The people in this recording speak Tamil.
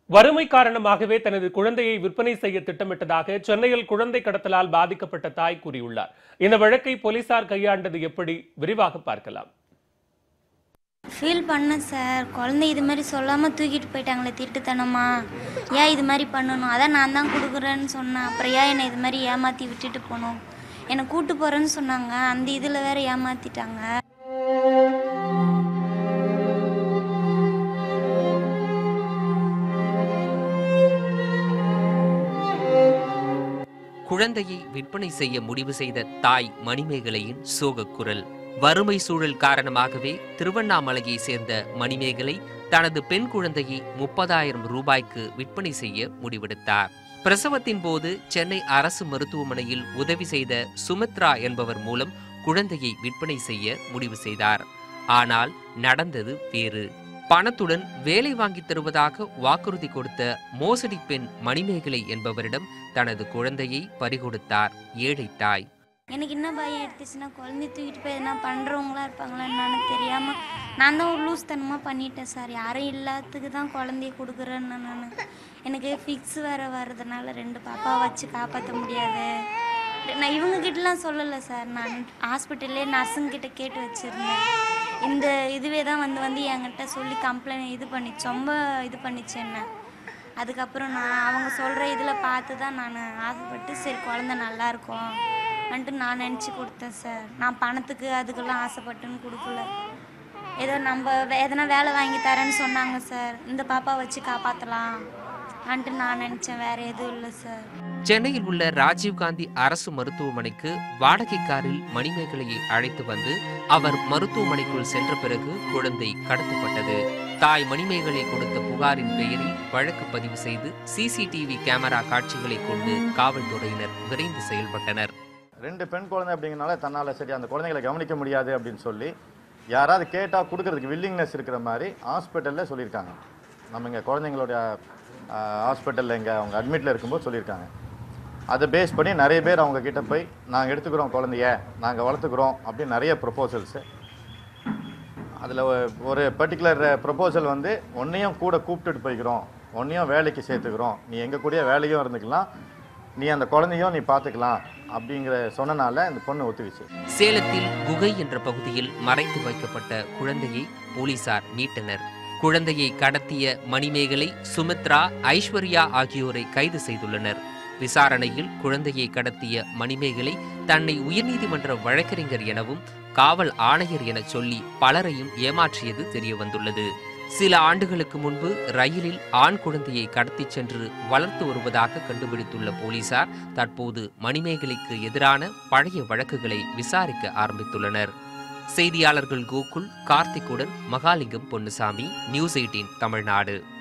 வறுமை காரணமாகவே தனது குழந்தையை விற்பனை செய்ய திட்டமிட்டதாக சென்னையில் குழந்தை கடத்தலால் பாதிக்கப்பட்ட தாய் கூறியுள்ளார் இந்த வழக்கை போலீசார் கையாண்டது எப்படி விரிவாக பார்க்கலாம் ஃபீல் பண்ணேன் சார் குழந்தை இது மாதிரி சொல்லாமல் தூக்கிட்டு போயிட்டாங்களே திருட்டுத்தனமா ஏன் இது மாதிரி பண்ணணும் அதான் நான் தான் கொடுக்குறேன்னு சொன்னேன் அப்புறம் ஏன் என்னை இது மாதிரி ஏமாற்றி விட்டுட்டு போகணும் என்னை கூட்டு போகிறேன்னு சொன்னாங்க அந்த இதில் வேற ஏமாற்றிட்டாங்க குழந்தையை விற்பனை செய்ய முடிவு செய்த தாய் மணிமேகலையின் சோகக் குரல் வறுமை சூழல் காரணமாகவே திருவண்ணாமலையை சேர்ந்த மணிமேகலை தனது பெண் குழந்தையை முப்பதாயிரம் ரூபாய்க்கு விற்பனை செய்ய முடிவெடுத்தார் பிரசவத்தின் போது சென்னை அரசு மருத்துவமனையில் உதவி செய்த சுமித்ரா என்பவர் மூலம் குழந்தையை விற்பனை செய்ய முடிவு செய்தார் ஆனால் நடந்தது வேறு பணத்துடன் வேலை வாங்கித் தருவதாக வாக்குறுதி கொடுத்த மோசடி பெண் மணிமேகலை என்பவரிடம் தனது குழந்தையை பறிகொடுத்தார் ஏழை தாய் எனக்கு என்ன பயம் எடுத்துச்சுன்னா குழந்தைய தூக்கிட்டு போய் எதனா பண்ணுறவங்களா இருப்பாங்களா என்னன்னு தெரியாமல் நான் தான் ஒரு லூஸ் தனமாக பண்ணிட்டேன் சார் யாரும் இல்லாததுக்கு தான் குழந்தைய கொடுக்குறேன்னு நான் எனக்கு ஃபிக்ஸ் வேறு வர்றதுனால ரெண்டு பாப்பா வச்சு காப்பாற்ற முடியாது நான் இவங்க கிட்டலாம் சொல்லலை சார் நான் ஹாஸ்பிட்டல்லே நர்ஸுங்கிட்ட கேட்டு வச்சுருந்தேன் இந்த இதுவே தான் வந்து வந்து என்கிட்ட சொல்லி கம்ப்ளைண்ட் இது பண்ணிச்சு ரொம்ப இது பண்ணிச்சு என்ன அதுக்கப்புறம் நான் அவங்க சொல்கிற இதில் பார்த்து தான் நான் ஆசைப்பட்டு சரி குழந்த நல்லா இருக்கும் வந்துட்டு நான் நினச்சி கொடுத்தேன் சார் நான் பணத்துக்கு அதுக்கெல்லாம் ஆசைப்பட்டுன்னு கொடுக்கல ஏதோ நம்ம வே- எதனா வேலை வாங்கி தரேன்னு சொன்னாங்க சார் இந்த பாப்பா வச்சு காப்பாற்றலாம் வந்துட்டு நான் நினச்சேன் வேறு எதுவும் இல்லை சார் சென்னையில் உள்ள ராஜீவ்காந்தி அரசு மருத்துவமனைக்கு வாடகை காரில் மணிமேகலையை அழைத்து வந்து அவர் மருத்துவமனைக்குள் சென்ற பிறகு குழந்தை கடத்தப்பட்டது தாய் மணிமேகலை கொடுத்த புகாரின் பெயரில் வழக்கு பதிவு செய்து சிசிடிவி கேமரா காட்சிகளை கொண்டு காவல்துறையினர் விரைந்து செயல்பட்டனர் ரெண்டு பெண் குழந்தை அப்படிங்கனால தன்னால் சரி அந்த குழந்தைகளை கவனிக்க முடியாது அப்படின்னு சொல்லி யாராவது கேட்டால் கொடுக்கறதுக்கு வில்லிங்னஸ் இருக்கிற மாதிரி ஹாஸ்பிட்டலில் சொல்லியிருக்காங்க நம்ம இங்கே குழந்தைங்களோட ஹாஸ்பிட்டலில் இங்கே அவங்க அட்மிட்டில் இருக்கும்போது சொல்லியிருக்காங்க அதை பேஸ் பண்ணி நிறைய பேர் அவங்க கிட்ட போய் நாங்கள் எடுத்துக்கிறோம் குழந்தைய நாங்கள் வளர்த்துக்கிறோம் அப்படின்னு நிறைய ப்ரொப்போசல்ஸு அதில் ஒரு பர்டிகுலர் ப்ரொப்போசல் வந்து ஒன்றையும் கூட கூப்பிட்டுட்டு போய்க்கிறோம் ஒன்றையும் வேலைக்கு சேர்த்துக்கிறோம் நீ எங்கள் கூடயே வேலையும் இருந்துக்கலாம் நீ அந்த குழந்தையும் நீ பார்த்துக்கலாம் அப்படிங்கிற சொன்னனால இந்த பொண்ணு ஒத்துக்குச்சு சேலத்தில் குகை என்ற பகுதியில் மறைத்து வைக்கப்பட்ட குழந்தையை போலீசார் மீட்டனர் குழந்தையை கடத்திய மணிமேகலை சுமித்ரா ஐஸ்வர்யா ஆகியோரை கைது செய்துள்ளனர் விசாரணையில் குழந்தையை கடத்திய மணிமேகலை தன்னை உயர்நீதிமன்ற வழக்கறிஞர் எனவும் காவல் ஆணையர் என சொல்லி பலரையும் ஏமாற்றியது தெரியவந்துள்ளது சில ஆண்டுகளுக்கு முன்பு ரயிலில் ஆண் குழந்தையை கடத்திச் சென்று வளர்த்து வருவதாக கண்டுபிடித்துள்ள போலீசார் தற்போது மணிமேகலைக்கு எதிரான பழைய வழக்குகளை விசாரிக்க ஆரம்பித்துள்ளனர் செய்தியாளர்கள் கோகுல் கார்த்திக்குடன் மகாலிங்கம் பொன்னுசாமி நியூஸ் எயிட்டீன் தமிழ்நாடு